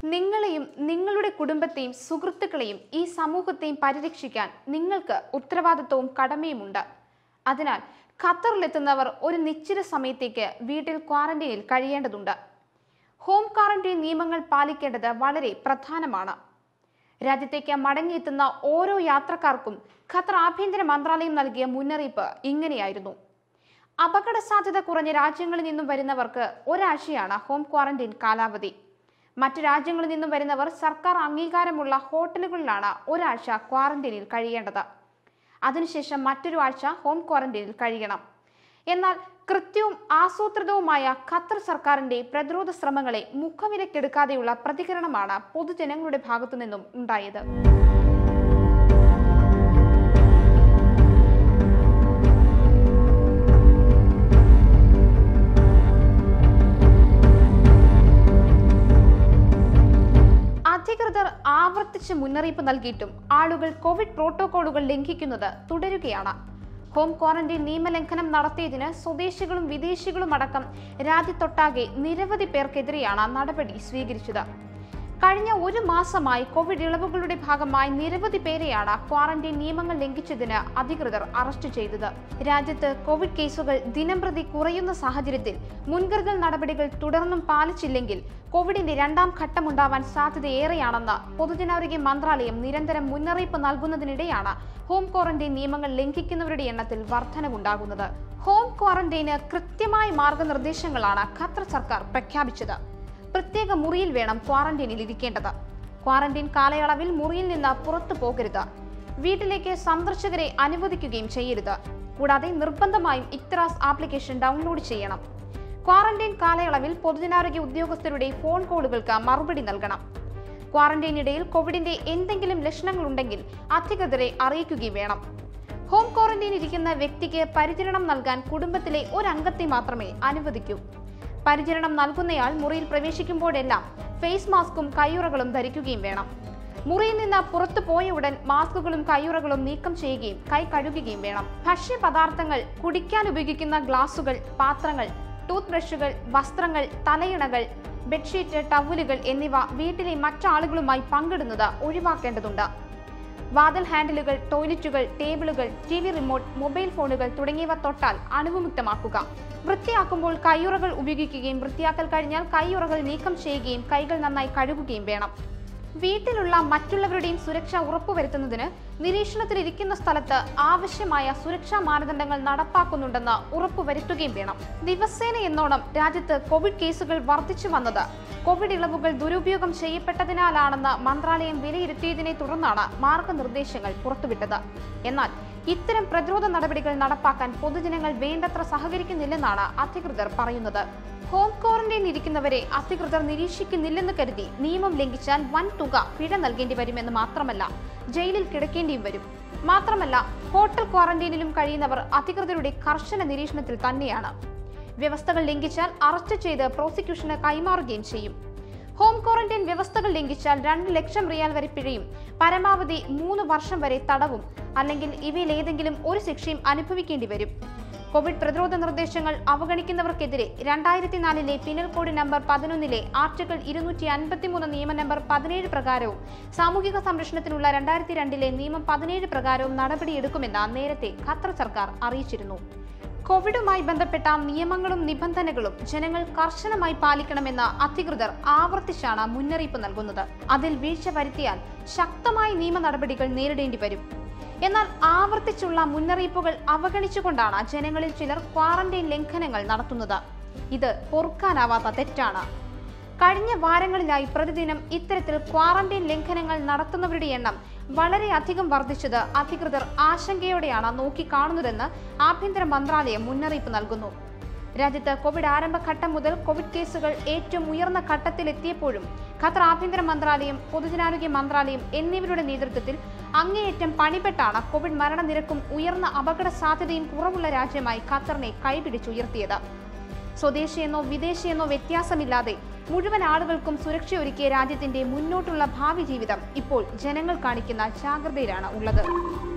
നിങ്ങളെയും നിങ്ങളുടെ കുടുംബത്തെയും സുഹൃത്തുക്കളെയും ഈ സമൂഹത്തെയും പരിരക്ഷിക്കാൻ നിങ്ങൾക്ക് ഉത്തരവാദിത്വവും കടമയുമുണ്ട് അതിനാൽ ഖത്തറിലെത്തുന്നവർ ഒരു നിശ്ചിത സമയത്തേക്ക് വീട്ടിൽ ക്വാറന്റൈനിൽ കഴിയേണ്ടതുണ്ട് ഹോം ക്വാറന്റൈൻ നിയമങ്ങൾ പാലിക്കേണ്ടത് വളരെ പ്രധാനമാണ് രാജ്യത്തേക്ക് മടങ്ങിയെത്തുന്ന ഓരോ യാത്രക്കാർക്കും ഖത്തർ ആഭ്യന്തര മന്ത്രാലയം നൽകിയ മുന്നറിയിപ്പ് ഇങ്ങനെയായിരുന്നു അപകട സാധ്യത കുറഞ്ഞ രാജ്യങ്ങളിൽ നിന്നും വരുന്നവർക്ക് ഒരാഴ്ചയാണ് ഹോം ക്വാറന്റൈൻ കാലാവധി മറ്റു രാജ്യങ്ങളിൽ നിന്നും വരുന്നവർ സർക്കാർ അംഗീകാരമുള്ള ഹോട്ടലുകളിലാണ് ഒരാഴ്ച ക്വാറന്റൈനിൽ കഴിയേണ്ടത് അതിനുശേഷം മറ്റൊരു ആഴ്ച ഹോം ക്വാറന്റൈനിൽ കഴിയണം എന്നാൽ കൃത്യവും ആസൂത്രിതവുമായ ഖത്തർ സർക്കാരിന്റെ പ്രതിരോധ ശ്രമങ്ങളെ മുഖവിലക്കെടുക്കാതെയുള്ള പ്രതികരണമാണ് പൊതുജനങ്ങളുടെ ഭാഗത്തു നിന്നും ഉണ്ടായത് അധികൃതർ ആവർത്തിച്ച് മുന്നറിയിപ്പ് നൽകിയിട്ടും ആളുകൾ കോവിഡ് പ്രോട്ടോകോളുകൾ ലംഘിക്കുന്നത് തുടരുകയാണ് ഹോം ക്വാറന്റൈൻ നിയമലംഘനം നടത്തിയതിന് സ്വദേശികളും വിദേശികളും അടക്കം രാജ്യത്തൊട്ടാകെ നിരവധി പേർക്കെതിരെയാണ് നടപടി സ്വീകരിച്ചത് കഴിഞ്ഞ ഒരു മാസമായി കോവിഡ് ഇളവുകളുടെ ഭാഗമായി നിരവധി പേരെയാണ് ക്വാറന്റൈൻ നിയമങ്ങൾ ലംഘിച്ചതിന് അധികൃതർ അറസ്റ്റ് ചെയ്തത് രാജ്യത്ത് കോവിഡ് കേസുകൾ ദിനംപ്രതി കുറയുന്ന സാഹചര്യത്തിൽ മുൻകരുതൽ നടപടികൾ തുടർന്നും പാലിച്ചില്ലെങ്കിൽ കോവിഡിന്റെ രണ്ടാം ഘട്ടമുണ്ടാവാൻ സാധ്യതയേറെയാണെന്ന് പൊതുജനാരോഗ്യ മന്ത്രാലയം നിരന്തരം മുന്നറിയിപ്പ് നൽകുന്നതിനിടെയാണ് ഹോം ക്വാറന്റൈൻ നിയമങ്ങൾ ലംഘിക്കുന്നവരുടെ എണ്ണത്തിൽ വർധനവുണ്ടാകുന്നത് ഹോം ക്വാറന്റൈന് കൃത്യമായ മാർഗനിർദ്ദേശങ്ങളാണ് ഖത്തർ സർക്കാർ പ്രഖ്യാപിച്ചത് പ്രത്യേക മുറിയിൽ വേണം ക്വാറന്റൈനിൽ ഇരിക്കേണ്ടത് ക്വാറന്റൈൻ കാലയളവിൽ മുറിയിൽ നിന്ന് പുറത്തു പോകരുത് വീട്ടിലേക്ക് സന്ദർശകരെ അനുവദിക്കുകയും ചെയ്യരുത് കൂടാതെ നിർബന്ധമായും ഇക്തറാസ് ആപ്ലിക്കേഷൻ ഡൗൺലോഡ് ചെയ്യണം ക്വാറന്റൈൻ കാലയളവിൽ പൊതുജനാരോഗ്യ ഉദ്യോഗസ്ഥരുടെ ഫോൺ കോളുകൾക്ക് മറുപടി നൽകണം ക്വാറന്റൈനിടയിൽ കോവിഡിന്റെ എന്തെങ്കിലും ലക്ഷണങ്ങൾ ഉണ്ടെങ്കിൽ അധികൃതരെ അറിയിക്കുകയും വേണം ഹോം ക്വാറന്റൈൻ ഇരിക്കുന്ന വ്യക്തിക്ക് പരിചരണം നൽകാൻ കുടുംബത്തിലെ ഒരംഗത്തെ മാത്രമേ അനുവദിക്കൂ പരിചരണം നൽകുന്നയാൾ മുറിയിൽ പ്രവേശിക്കുമ്പോഴെല്ലാം ഫേസ് മാസ്കും കയ്യുറകളും ധരിക്കുകയും വേണം മുറിയിൽ നിന്ന് പുറത്തു പോയ ഉടൻ മാസ്കുകളും കയ്യുറകളും നീക്കം ചെയ്യുകയും കൈ കഴുകുകയും വേണം ഭക്ഷ്യപദാർത്ഥങ്ങൾ കുടിക്കാൻ ഉപയോഗിക്കുന്ന ഗ്ലാസുകൾ പാത്രങ്ങൾ ടൂത്ത് ബ്രഷുകൾ വസ്ത്രങ്ങൾ തലയിണകൾ ബെഡ്ഷീറ്റ് ടവലുകൾ എന്നിവ വീട്ടിലെ മറ്റാളുകളുമായി പങ്കിടുന്നത് ഒഴിവാക്കേണ്ടതുണ്ട് വാതിൽ ഹാൻഡിലുകൾ ടോയ്ലറ്റുകൾ ടേബിളുകൾ ടി വി റിമോട്ട് മൊബൈൽ ഫോണുകൾ തുടങ്ങിയവ തൊട്ടാൽ അണുവിമുക്തമാക്കുക വൃത്തിയാക്കുമ്പോൾ കയ്യുറകൾ ഉപയോഗിക്കുകയും വൃത്തിയാക്കൽ കഴിഞ്ഞാൽ കയ്യുറകൾ നീക്കം ചെയ്യുകയും കൈകൾ നന്നായി കഴുകുകയും വേണം വീട്ടിലുള്ള മറ്റുള്ളവരുടെയും സുരക്ഷ ഉറപ്പുവരുത്തുന്നതിന് നിരീക്ഷണത്തിലിരിക്കുന്ന സ്ഥലത്ത് ആവശ്യമായ സുരക്ഷാ മാനദണ്ഡങ്ങൾ നടപ്പാക്കുന്നുണ്ടെന്ന് ഉറപ്പുവരുത്തുകയും വേണം ദിവസേന എന്നോണം രാജ്യത്ത് കോവിഡ് കേസുകൾ വർദ്ധിച്ചു വന്നത് കോവിഡ് ഇളവുകൾ ദുരുപയോഗം ചെയ്യപ്പെട്ടതിനാലാണെന്ന് മന്ത്രാലയം വിലയിരുത്തിയതിനെ തുടർന്നാണ് മാർഗനിർദ്ദേശങ്ങൾ പുറത്തുവിട്ടത് എന്നാൽ ഇത്തരം പ്രതിരോധ നടപടികൾ നടപ്പാക്കാൻ പൊതുജനങ്ങൾ വേണ്ടത്ര സഹകരിക്കുന്നില്ലെന്നാണ് അധികൃതർ പറയുന്നത് ഹോം ക്വാറന്റൈൻ ഇരിക്കുന്നവരെ അധികൃതർ നിരീക്ഷിക്കുന്നില്ലെന്ന് കരുതി നിയമം ലംഘിച്ചാൽ വൻ തുക പിഴ നൽകേണ്ടി വരുമെന്ന് മാത്രമല്ല ജയിലിൽ കിടക്കേണ്ടിയും വരും മാത്രമല്ല ഹോട്ടൽ ക്വാറന്റൈനിലും കഴിയുന്നവർ അധികൃതരുടെ കർശന നിരീക്ഷണത്തിൽ തന്നെയാണ് വ്യവസ്ഥകൾ ലംഘിച്ചാൽ അറസ്റ്റ് ചെയ്ത് പ്രോസിക്യൂഷന് കൈമാറുകയും ചെയ്യും ഹോം ക്വാറന്റൈൻ വ്യവസ്ഥകൾ ലംഘിച്ചാൽ രണ്ട് ലക്ഷം റിയാൽ വരെ പിഴയും പരമാവധി മൂന്ന് വർഷം വരെ തടവും അല്ലെങ്കിൽ ഇവയിൽ ഏതെങ്കിലും ഒരു ശിക്ഷയും അനുഭവിക്കേണ്ടി വരും കോവിഡ് പ്രതിരോധ നിർദ്ദേശങ്ങൾ അവഗണിക്കുന്നവർക്കെതിരെ രണ്ടായിരത്തി നാലിലെ പിനൽ കോഡ് നമ്പർ പതിനൊന്നിലെ ആർട്ടിക്കിൾ ഇരുന്നൂറ്റി അൻപത്തിമൂന്ന് നിയമ നമ്പർ പതിനേഴ് പ്രകാരവും സാമൂഹിക സംരക്ഷണത്തിനുള്ള രണ്ടായിരത്തി രണ്ടിലെ നിയമം പതിനേഴ് പ്രകാരവും നടപടിയെടുക്കുമെന്ന് നേരത്തെ ഖത്തർ സർക്കാർ അറിയിച്ചിരുന്നു കോവിഡുമായി ബന്ധപ്പെട്ട നിയമങ്ങളും നിബന്ധനകളും ജനങ്ങൾ കർശനമായി പാലിക്കണമെന്ന് അധികൃതർ ആവർത്തിച്ചാണ് മുന്നറിയിപ്പ് നൽകുന്നത് അതിൽ വീഴ്ച വരുത്തിയാൽ ശക്തമായ നിയമ നടപടികൾ നേരിടേണ്ടി വരും എന്നാൽ ആവർത്തിച്ചുള്ള മുന്നറിയിപ്പുകൾ അവഗണിച്ചുകൊണ്ടാണ് ജനങ്ങളിൽ ചിലർ ക്വാറന്റൈൻ ലംഘനങ്ങൾ നടത്തുന്നത് ഇത് പൊറുക്കാനാവാത്ത തെറ്റാണ് കഴിഞ്ഞ വാരങ്ങളിലായി പ്രതിദിനം ഇത്തരത്തിൽ ക്വാറന്റൈൻ ലംഘനങ്ങൾ നടത്തുന്നവരുടെ എണ്ണം വളരെയധികം വർദ്ധിച്ചത് അധികൃതർ ആശങ്കയോടെയാണ് നോക്കിക്കാണുന്നതെന്ന് ആഭ്യന്തര മന്ത്രാലയം മുന്നറിയിപ്പ് നൽകുന്നു രാജ്യത്ത് കോവിഡ് ആരംഭഘട്ടം മുതൽ കോവിഡ് കേസുകൾ ഏറ്റവും ഉയർന്ന ഘട്ടത്തിലെത്തിയപ്പോഴും ഖത്തർ ആഭ്യന്തര മന്ത്രാലയം പൊതുജനാരോഗ്യ മന്ത്രാലയം എന്നിവരുടെ നേതൃത്വത്തിൽ അങ്ങേയറ്റം പണിപ്പെട്ടാണ് കോവിഡ് മരണനിരക്കും ഉയർന്ന അപകട സാധ്യതയും കുറവുള്ള രാജ്യമായി ഖത്തറിനെ കൈപിടിച്ചുയർത്തിയത് സ്വദേശിയെന്നോ വിദേശിയെന്നോ വ്യത്യാസമില്ലാതെ മുഴുവൻ ആളുകൾക്കും സുരക്ഷയൊരുക്കിയ രാജ്യത്തിന്റെ മുന്നോട്ടുള്ള ഭാവി ജീവിതം ഇപ്പോൾ ജനങ്ങൾ കാണിക്കുന്ന ജാഗ്രതയിലാണ് ഉള്ളത്